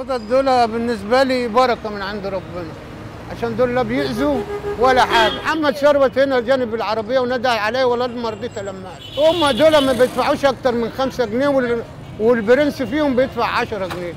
القطط دول بالنسبه لي بركه من عند ربنا عشان دول لا بيأذوا ولا حاجه محمد شربت هنا جانب العربيه ونادى عليا والله ما رضيت المعت هم دول ما بيدفعوش اكتر من 5 جنيه وال- والبرنس فيهم بيدفع 10 جنيه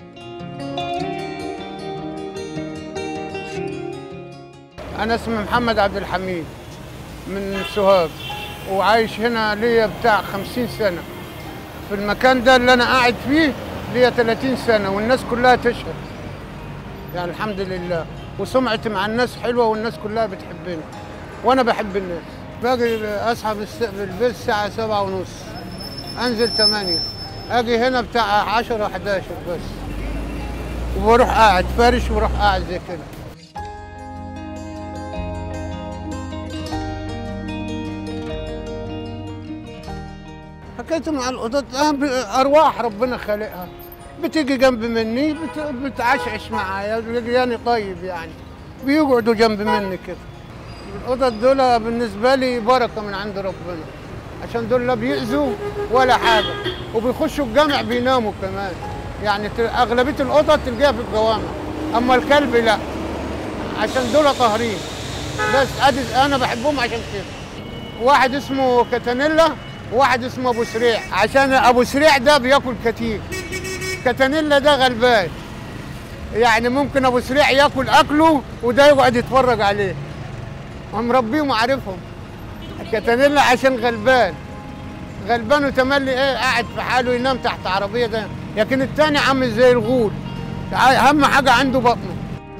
انا اسمي محمد عبد الحميد من سوهاج وعايش هنا ليا بتاع 50 سنه في المكان ده اللي انا قاعد فيه ليا 30 سنه والناس كلها تشهد يعني الحمد لله وسمعتي مع الناس حلوه والناس كلها بتحبني وانا بحب الناس باجي اصحى بالس- بالبيت الساعه سبعة ونص انزل 8 اجي هنا بتاع 10 11 بس وبروح قاعد فارش وبروح قاعد زي كده حكيت مع القطط آه، ب- ارواح ربنا خالقها بتيجي جنب مني بت- بتعشعش معايا لقياني طيب يعني بيقعدوا جنب مني كده القطط دول بالنسبه لي بركه من عند ربنا عشان دول لا بيأذوا ولا حاجه وبيخشوا الجامع بيناموا كمان يعني ت- اغلبيه القطط تلقاها في الجوامع اما الكلب لا عشان دول طاهرين بس ادي انا بحبهم عشان كده واحد اسمه كتانيلا وواحد اسمه ابو سريع عشان ابو سريع ده بياكل كتير كتانيلا ده غلبان يعني ممكن ابو سريع ياكل اكله وده يقعد يتفرج عليه ومربيهم وعارفهم كتانيلا عشان غلبان غلبان وتملي ايه قاعد في حاله ينام تحت عربيه ده لكن التاني عامل زي الغول اهم حاجه عنده بطنه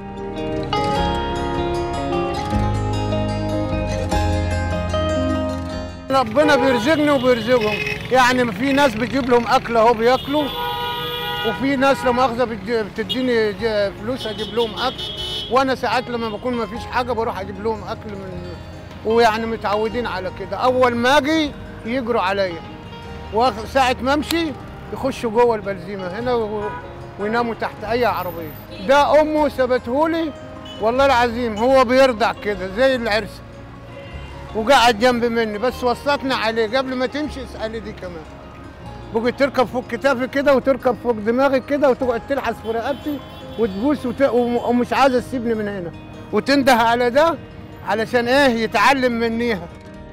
ربنا بيرزقني وبيرزقهم يعني في ناس بتجيب لهم اكل اهو بياكلوا وفي ناس لما مؤاخذه بتج- بتديني ج- فلوس اجيب لهم اكل وانا ساعات لما بكون ما فيش حاجه بروح اجيب لهم اكل من ويعني متعودين على كده اول ما اجي يجروا عليا وساعه ما امشي يخشوا جوه البلزيمه هنا و- ويناموا تحت اي عربيه ده امه سابتهولي والله العظيم هو بيرضع كده زي العرس وقعد جنب مني بس وصتنا عليه قبل ما تمشي اسالي دي كمان بقت تركب فوق كتافي كده وتركب فوق دماغي كده وتقعد تلحس في رقبتي وتبوس وت... وم- ومش عايزه تسيبني من هنا وتنده على ده علشان ايه يتعلم منيها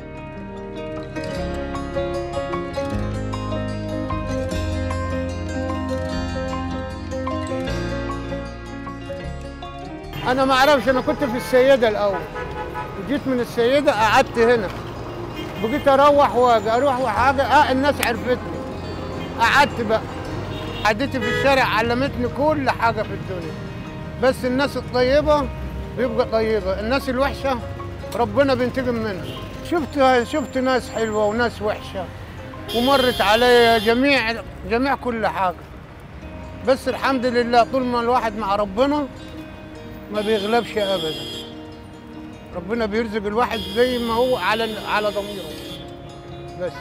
انا ما اعرفش انا كنت في السيده الاول جيت من السيده قعدت هنا بقيت اروح واجي اروح وحاجه اه الناس عرفتني قعدت بقى قعدتي في الشارع علمتني كل حاجه في الدنيا بس الناس الطيبه بيبقى طيبه الناس الوحشه ربنا بينتقم منها شفت شفت ناس حلوه وناس وحشه ومرت علي جميع جميع كل حاجه بس الحمد لله طول ما الواحد مع ربنا ما بيغلبش ابدا ربنا بيرزق الواحد زي ما هو على على ضميره بس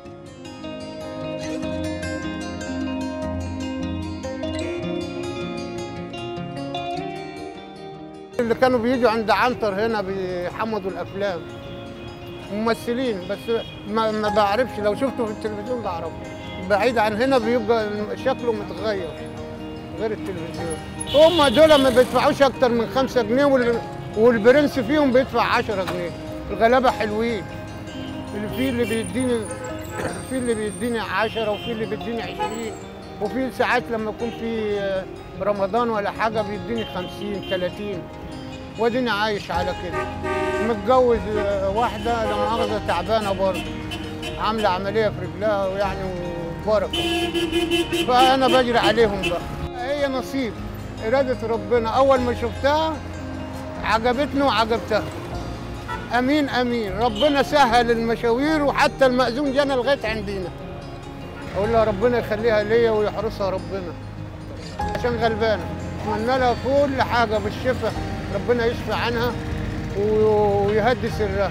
اللي كانوا بيجوا عند عنتر هنا بيحمضوا الافلام ممثلين بس ما, ما بعرفش لو شفته في التلفزيون بعرفه بعيد عن هنا بيبقى شكله متغير غير التلفزيون هم دول ما بيدفعوش اكتر من 5 جنيه وال- والبرنس فيهم بيدفع 10 جنيه الغلابه حلوين اللي في اللي بيديني في اللي بيديني 10 وفي اللي بيديني 20 وفي ساعات لما يكون في آه، رمضان ولا حاجه بيديني 50 30 واديني عايش على كده متجوز آه، واحده لا مؤاخذه تعبانه برضه عامله عمليه في رجلها ويعني وبركه فانا بجري عليهم بقى هي نصيب اراده ربنا اول ما شفتها عجبتني وعجبتها امين امين ربنا سهل المشاوير وحتى المأذون جانا لغايه عندنا اقول لها ربنا يخليها ليا ويحرسها ربنا عشان غلبانه اتمنى لها كل حاجه بالشفاء ربنا يشفي عنها و- ويهدي سرها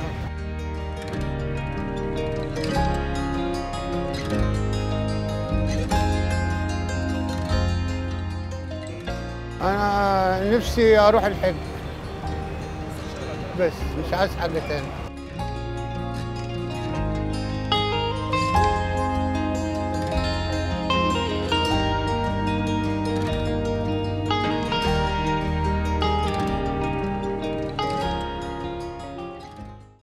انا نفسي اروح الحج بس مش عايز حاجه تاني